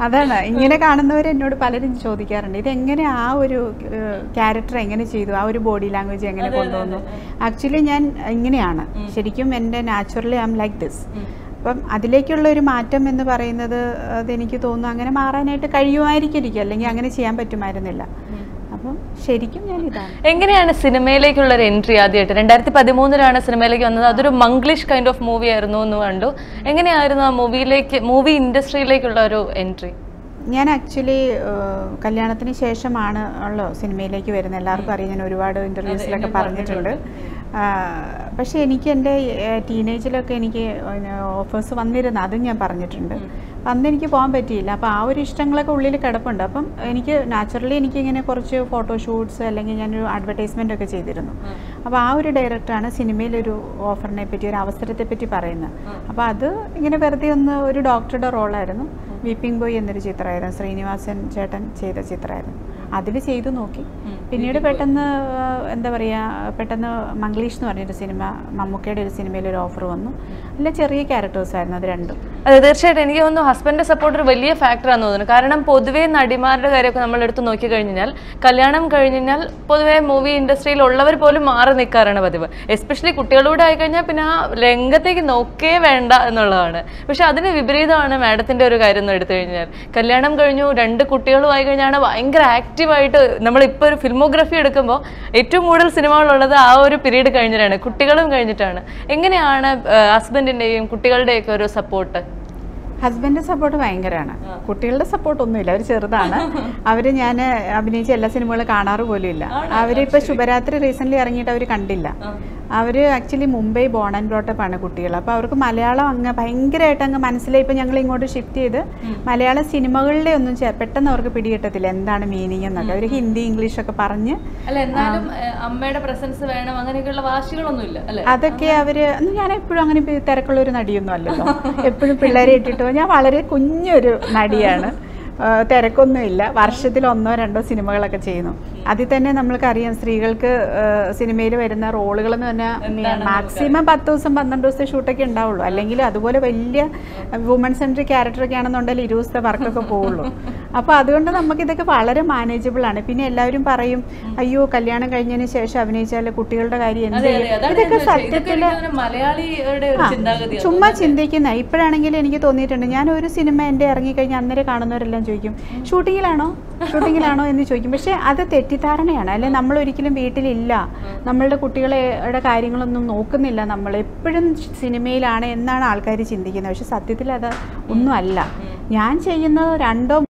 അതാണ് ഇങ്ങനെ കാണുന്നവർ എന്നോട് പലരും ചോദിക്കാറുണ്ട് ഇതെങ്ങനെ ആ ഒരു ക്യാരക്ടർ എങ്ങനെ ചെയ്തു ആ ഒരു ബോഡി ലാംഗ്വേജ് എങ്ങനെ കൊണ്ടുവന്നു ആക്ച്വലി ഞാൻ ഇങ്ങനെയാണ് ശരിക്കും എൻ്റെ naturally I'm like this അപ്പം അതിലേക്കുള്ള ഒരു മാറ്റം എന്ന് പറയുന്നത് അതെനിക്ക് തോന്നുന്നു അങ്ങനെ മാറാനായിട്ട് കഴിയുമായിരിക്കും അല്ലെങ്കിൽ അങ്ങനെ ചെയ്യാൻ പറ്റുമായിരുന്നില്ല അപ്പം ശരിക്കും ഞാൻ ഇതാണ് എങ്ങനെയാണ് സിനിമയിലേക്കുള്ള ഒരു എൻട്രി ആദ്യമായിട്ട് രണ്ടായിരത്തി പതിമൂന്നിലാണ് സിനിമയിലേക്ക് വന്നത് അതൊരു മംഗ്ലീഷ് കൈൻഡ് ഓഫ് മൂവി ആയിരുന്നു എന്ന് കണ്ടു എങ്ങനെയായിരുന്നു ആ മൂവിയിലേക്ക് മൂവി ഇൻഡസ്ട്രിയിലേക്കുള്ള ഒരു എൻട്രി ഞാൻ ആക്ച്വലി കല്യാണത്തിന് ശേഷമാണ് ഉള്ളോ സിനിമയിലേക്ക് വരുന്നത് എല്ലാവർക്കും അറിയാം ഞാൻ ഒരുപാട് ഇൻ്റർവ്യൂസിലൊക്കെ പറഞ്ഞിട്ടുണ്ട് ആ, പക്ഷേ എനിക്ക് എൻ്റെ ടീനേജിലൊക്കെ എനിക്ക് ഓഫേഴ്സ് വന്നിരുന്നു അതും ഞാൻ പറഞ്ഞിട്ടുണ്ട് അപ്പം അന്ന് എനിക്ക് പോകാൻ പറ്റിയില്ല അപ്പോൾ ആ ഒരു ഇഷ്ടങ്ങളൊക്കെ ഉള്ളിൽ കിടപ്പുണ്ട് അപ്പം എനിക്ക് നാച്ചുറലി എനിക്ക് ഇങ്ങനെ കുറച്ച് ഫോട്ടോഷൂട്ട്സ് അല്ലെങ്കിൽ ഞാനൊരു അഡ്വർടൈസ്മെൻ്റ് ഒക്കെ ചെയ്തിരുന്നു അപ്പോൾ ആ ഒരു ഡയറക്ടറാണ് സിനിമയിലൊരു ഓഫറിനെ പറ്റി ഒരു അവസരത്തെ പറ്റി പറയുന്നത് അപ്പോൾ അത് ഇങ്ങനെ വെറുതെ ഒന്ന് ഒരു ഡോക്ടറുടെ റോളായിരുന്നു വീപ്പിംഗ് ബോയ് എന്നൊരു ചിത്രമായിരുന്നു ശ്രീനിവാസൻ ചേട്ടൻ ചെയ്ത ചിത്രമായിരുന്നു അതിൽ ചെയ്തു നോക്കി പിന്നീട് പെട്ടെന്ന് ആ, എന്താ പറയുക പെട്ടെന്ന് മംഗ്ലീഷ് എന്ന് പറഞ്ഞൊരു സിനിമ മമ്മൂക്കയുടെ ഒരു സിനിമയിൽ ഒരു ഓഫർ വന്നു നല്ല ചെറിയ ക്യാരക്ടേഴ്സ് ആയിരുന്നു അത് രണ്ടും അതെ തീർച്ചയായിട്ടും എനിക്ക് തോന്നുന്നു ഹസ്ബൻഡിന്റെ സപ്പോർട്ട് ഒരു വലിയ ഫാക്ടറാന്ന് തോന്നുന്നു കാരണം പൊതുവേ നടിമാരുടെ കാര്യമൊക്കെ നമ്മൾ എടുത്ത് നോക്കി കഴിഞ്ഞാൽ കല്യാണം കഴിഞ്ഞാൽ പൊതുവേ മൂവി ഇൻഡസ്ട്രിയിൽ ഉള്ളവർ പോലും മാറി നിൽക്കാറാണ് പതിവ് എസ്പെഷ്യലി കുട്ടികളൂടെ ആയിക്കഴിഞ്ഞാൽ പിന്നെ ആ രംഗത്തേക്ക് നോക്കേ വേണ്ട എന്നുള്ളതാണ് പക്ഷെ അതിന് വിപരീതമാണ് മാഡത്തിന്റെ ഒരു കാര്യം എന്ന് എടുത്തു കഴിഞ്ഞാൽ കല്യാണം കഴിഞ്ഞു രണ്ട് കുട്ടികളും ആയി കഴിഞ്ഞാണ് ഭയങ്കര ആക്റ്റീവായിട്ട് നമ്മളിപ്പോൾ ഒരു ഫിൽമോഗ്രഫി എടുക്കുമ്പോൾ ഏറ്റവും കൂടുതൽ സിനിമകളുള്ളത് ആ ഒരു പീരീഡ് കഴിഞ്ഞിട്ടാണ് കുട്ടികളും കഴിഞ്ഞിട്ടാണ് എങ്ങനെയാണ് ഹസ്ബൻഡിന്റെയും കുട്ടികളുടെയൊക്കെ ഒരു സപ്പോർട്ട് ഹസ്ബൻഡിന്റെ സപ്പോർട്ട് ഭയങ്കരമാണ് കുട്ടികളുടെ സപ്പോർട്ട് ഒന്നുമില്ല അവർ ചെറുതാണ് അവർ ഞാൻ അഭിനയിച്ച എല്ലാ സിനിമകളും കാണാറ് പോലും ഇല്ല അവരിപ്പോൾ ശുഭരാത്രി റീസെൻ്റ്ലി ഇറങ്ങിയിട്ട് അവർ കണ്ടില്ല അവർ actually Mumbai born and brought up ആണ് കുട്ടികൾ അപ്പോൾ അവർക്ക് മലയാളം അങ്ങ് ഭയങ്കരമായിട്ട് അങ്ങ് മനസ്സിലായി ഇപ്പോൾ ഞങ്ങൾ ഇങ്ങോട്ട് ഷിഫ്റ്റ് ചെയ്ത് മലയാള സിനിമകളുടെ ഒന്നും ചെ- പെട്ടെന്ന് അവർക്ക് പിടികിട്ടത്തില്ല എന്താണ് മീനിങ് എന്നൊക്കെ അവർ ഹിന്ദി ഇംഗ്ലീഷ് ഒക്കെ പറഞ്ഞ് അല്ല എന്നാലും അമ്മയുടെ പ്രസൻസ് വേണം അങ്ങനെയൊക്കെയുള്ള വാശികളൊന്നും ഇല്ല അല്ലെ അതൊക്കെ അവര് അന്ന് ഞാൻ എപ്പോഴും അങ്ങനെ ഇപ്പൊ തിരക്കുള്ള ഒരു നടിയൊന്നും അല്ലല്ലോ എപ്പോഴും പിള്ളേരെ ഇട്ടിട്ട് പോകും. ഞാൻ വളരെ കുഞ്ഞൊരു നടിയാണ് ആ, തിരക്കൊന്നുമില്ല വർഷത്തിൽ ഒന്നോ രണ്ടോ സിനിമകളൊക്കെ ചെയ്യുന്നു അതിൽ തന്നെ നമ്മൾക്കറിയാം സ്ത്രീകൾക്ക് സിനിമയിൽ വരുന്ന റോളുകൾ എന്ന് പറഞ്ഞാൽ മാക്സിമം പത്ത് ദിവസം പന്ത്രണ്ട് ദിവസത്തെ ഷൂട്ടൊക്കെ ഉണ്ടാവുള്ളൂ അല്ലെങ്കിൽ അതുപോലെ വലിയ വുമൺ സെൻട്രിക് ക്യാരക്ടറൊക്കെ ആണെന്നുണ്ടെങ്കിൽ ഇരുപത് ദിവസത്തെ വർക്കൊക്കെ പോവുള്ളൂ അപ്പോൾ അതുകൊണ്ട് നമുക്കിതൊക്കെ വളരെ മാനേജബിൾ ആണ് പിന്നെ എല്ലാവരും പറയും അയ്യോ കല്യാണം കഴിഞ്ഞതിന് ശേഷം അഭിനയിച്ചാൽ കുട്ടികളുടെ കാര്യം എന്ത് ചെയ്യും ഇതൊക്കെ സത്യത്തിൽ മലയാളിയുടെ ഒരു ചിന്താഗതി ചുമ്മാ ചിന്തിക്കുന്ന ഇപ്പോഴാണെങ്കിൽ എനിക്ക് തോന്നിയിട്ടുണ്ട് ഞാൻ ഒരു സിനിമ എൻ്റെ ഇറങ്ങിക്കഴിഞ്ഞാൽ അന്നേരം കാണുന്നവരെല്ലാം ചോദിക്കും ഷൂട്ടിങ്ങിലാണോ ഷൂട്ടിങ്ങിലാണോ എന്ന് ചോദിക്കും പക്ഷേ അത് തെറ്റിദ്ധാരണയാണ് അല്ലെ നമ്മൾ ഒരിക്കലും വീട്ടിലില്ല നമ്മളുടെ കുട്ടികളുടെ കാര്യങ്ങളൊന്നും നോക്കുന്നില്ല നമ്മൾ എപ്പോഴും സിനിമയിലാണ് എന്നാണ് ആൾക്കാർ ചിന്തിക്കുന്നത് പക്ഷെ സത്യത്തിൽ അത് ഒന്നും അല്ല ഞാൻ ചെയ്യുന്നത് രണ്ടോ